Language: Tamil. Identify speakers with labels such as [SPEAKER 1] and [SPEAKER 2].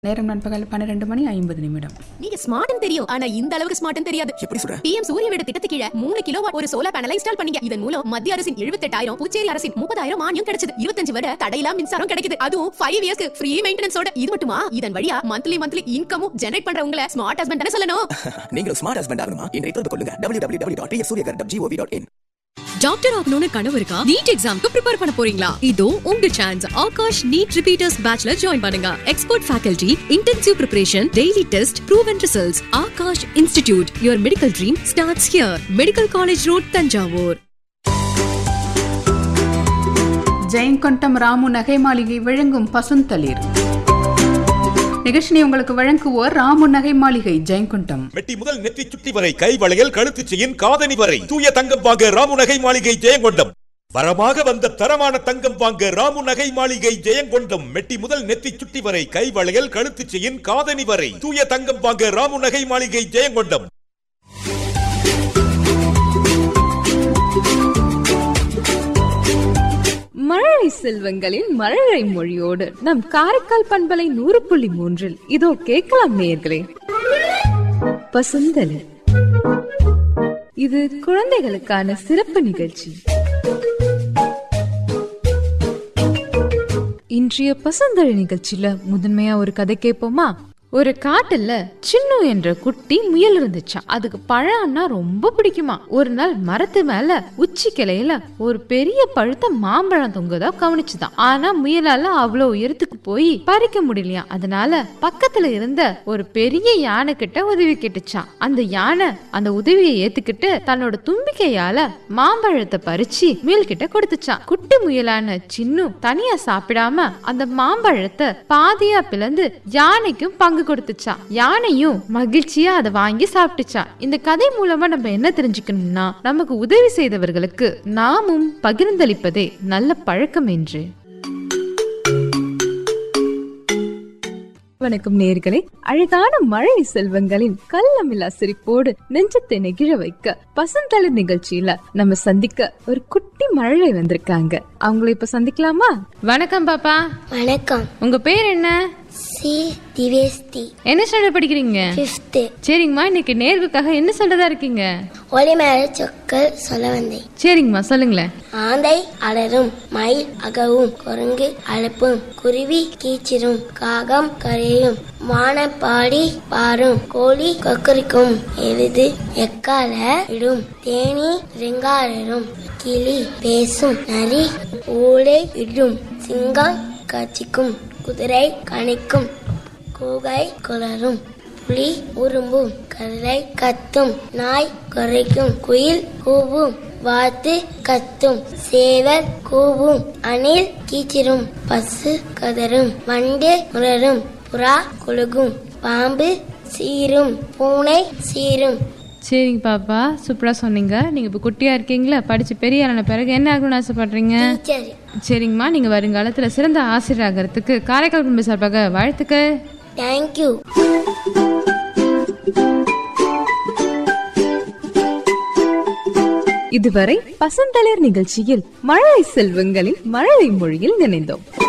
[SPEAKER 1] நேரம் நண்பகல் பன்னிரெண்டு மணி ஐம்பது நிமிடம்
[SPEAKER 2] நீங்க ஸ்மார்ட்னு தெரியும் ஆனா இந்த அளவுக்கு ஸ்மார்ட்னு தெரியாது
[SPEAKER 3] எப்படி சொல்ற
[SPEAKER 2] பிஎம் சூரிய வீடு திட்டத்துக்கு கீழ மூணு கிலோ ஒரு சோலார் பேனலை இன்ஸ்டால் பண்ணீங்க இதன் மூலம் மத்திய அரசின் எழுபத்தெட்டாயிரம் புதுச்சேரி அரசின் முப்பதாயிரம் மானியம் கிடைச்சது இருபத்தஞ்சு வருட தடையில்லா மின்சாரம் கிடைக்குது அதுவும் ஃபைவ் இயர்ஸ்க்கு ஃப்ரீ மெயின்டெனன்ஸோட இது மட்டுமா இதன் வழியா மந்த்லி மந்த்லி இன்கமும் ஜெனரேட் பண்றவங்கள ஸ்மார்ட் ஹஸ்பண்ட் தானே சொல்லணும்
[SPEAKER 3] நீங்களும் ஸ்மார்ட் ஹஸ்பண்ட் ஆகணுமா இன்றைய தொடர்பு கொள்ளுங்க W W W dot Suryaghar dot GOV dot IN
[SPEAKER 4] doctor ஆகணும்னு கனவு இருக்கா நீட் எக்ஸாம்க்கு ப்ரிப்பேர் பண்ண போறீங்களா இதோ உங்க சான்ஸ் ஆகாஷ் நீட் ரிப்பீட்டர்ஸ் பேட்ச்ல ஜாயின் பண்ணுங்க expert faculty intensive preparation daily test proven results Aakash institute your medical dream starts here medical college road Thanjavur
[SPEAKER 1] Jayankondam Ramu நகை மாளிகை வழங்கும் பசுந்தளிர் நிகழ்ச்சியை உங்களுக்கு வழங்குவோர் ராமு நகை மாளிகை ஜெயங்கொண்டம்
[SPEAKER 5] மெட்டி முதல் நெற்றி சுட்டி வரை கை வளையல் கழுத்து செயின் காதணி வரை தூய தங்கம் வாங்க ராமு நகை மாளிகை ஜெயங்கொண்டம் வரமாக வந்த தரமான தங்கம் வாங்க ராமு நகை மாளிகை ஜெயங்கொண்டம் மெட்டி முதல் நெற்றி சுட்டி வரை கை வளையல் கழுத்து செயின் காதணி வரை தூய தங்கம் வாங்க ராமு நகை மாளிகை ஜெயங்கொண்டம்
[SPEAKER 6] மழலை செல்வங்களின் மழலை மொழியோடு நம் காரைக்கால் பண்பலை நூறு புள்ளி மூன்றில் இதோ கேட்கலாம் நேயர்களே பசுந்தலி இது குழந்தைகளுக்கான சிறப்பு நிகழ்ச்சி இன்றைய பசுந்தழி நிகழ்ச்சியில முதன்மையா ஒரு கதை கேட்போமா ஒரு காட்டுல சின்னு என்ற குட்டி முயல் இருந்துச்சாம் அதுக்கு பழம்னா ரொம்ப பிடிக்குமா ஒரு நாள் மரத்து மேல உச்சி கிளையில ஒரு பெரிய பழுத்த மாம்பழம் தொங்குதா கவனிச்சுதான் ஆனா முயலால அவ்வளவு உயரத்துக்கு போய் பறிக்க முடியலையா அதனால பக்கத்துல இருந்த ஒரு பெரிய யானை கிட்ட உதவி கேட்டுச்சான் அந்த யானை அந்த உதவியை ஏத்துக்கிட்டு தன்னோட தும்பிக்கையால மாம்பழத்தை பறிச்சு முயல் கிட்ட கொடுத்துச்சான் குட்டி முயலான சின்னு தனியா சாப்பிடாம அந்த மாம்பழத்தை பாதியா பிளந்து யானைக்கும் பங்கு கொடுத்துச்சான் யானையும் மகிழ்ச்சியா அதை வாங்கி சாப்பிட்டுச்சான் இந்த கதை மூலமா நம்ம என்ன தெரிஞ்சுக்கணும்னா நமக்கு உதவி செய்தவர்களுக்கு நாமும் பகிர்ந்தளிப்பதே நல்ல பழக்கம் என்று வணக்கம் நேர்களே அழகான மழை செல்வங்களின் கள்ளமில்லா சிரிப்போடு நெஞ்சத்தை நெகிழ வைக்க பசந்தளிர் நிகழ்ச்சியில நம்ம சந்திக்க ஒரு குட்டி மழலை வந்திருக்காங்க அவங்கள இப்ப சந்திக்கலாமா வணக்கம் பாப்பா
[SPEAKER 7] வணக்கம்
[SPEAKER 6] உங்க பேர் என்ன
[SPEAKER 7] சி திவேஸ்தி
[SPEAKER 6] என்ன ஸ்டாண்டர்ட் படிக்கிறீங்க
[SPEAKER 7] ஃபிஃப்த்து
[SPEAKER 6] சரிங்கம்மா இன்னைக்கு நேர்வுக்காக என்ன சொல்றதா இருக்கீங்க
[SPEAKER 7] ஒளிமேல சொற்கள் சொல்ல வந்தேன்
[SPEAKER 6] சரிங்கம்மா சொல்லுங்களேன்
[SPEAKER 7] ஆந்தை அலரும் மயில் அகவும் குரங்கு அழுப்பும் குருவி கீச்சிரும் காகம் கரையும் வானப்பாடி பாரும் கோழி கொக்கரிக்கும் எழுது எக்கால இடும் தேனி ரெங்காரிடும் கிளி பேசும் நரி ஊழை இடும் சிங்கம் கச்சிக்கும் குதிரை கணிக்கும் கூகை குளரும் புலி உரும்பும் கல்லை கத்தும் நாய் குறைக்கும் குயில் கூவும் வாத்து கத்தும் சேவல் கூவும் அணில் கீச்சிரும் பசு கதரும் வண்டு முரரும் புறா குலுகும் பாம்பு சீரும் பூனை சீரும்
[SPEAKER 6] சரிங்க பாப்பா சூப்பரா சொன்னீங்க நீங்க இப்ப குட்டியா இருக்கீங்களா படிச்சு பெரிய ஆன பிறகு என்ன ஆகணும்னு ஆசைப்படுறீங்க
[SPEAKER 7] டீச்சர்
[SPEAKER 6] சரிங்கம்மா நீங்க வருங்காலத்துல சிறந்த ஆசிரியர் ஆகிறதுக்கு காரைக்கால் குடும்ப சார்பாக வாழ்த்துக்கள்
[SPEAKER 7] தேங்க்யூ
[SPEAKER 6] இதுவரை பசந்தளிர் நிகழ்ச்சியில் மழலை செல்வங்களின் மழலை மொழியில் நினைந்தோம்